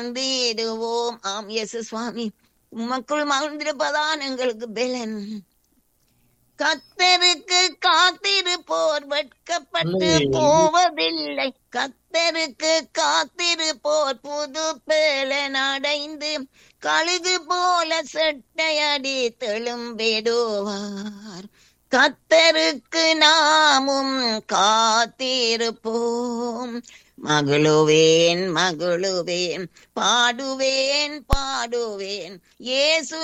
மகிழ்ந்திடுவோம் ஆம் இயேசு சுவாமி உமக்குள் மகிழ்ந்திருப்பதான் எங்களுக்கு பெலன் கத்தருக்கு காத்திருப்போர் வெட்கப்பட்டு அல்லேலூயா. போவதில்லை கத்தருக்கு காத்திருப்போர் புது பேலன் அடைந்து கழுகு போல செட்டையடி தெளும்பிடுவார் கத்தருக்கு நாமும் காத்திருப்போம் மகிழுவேன் மகிழுவேன் பாடுவேன் பாடுவேன் இயேசு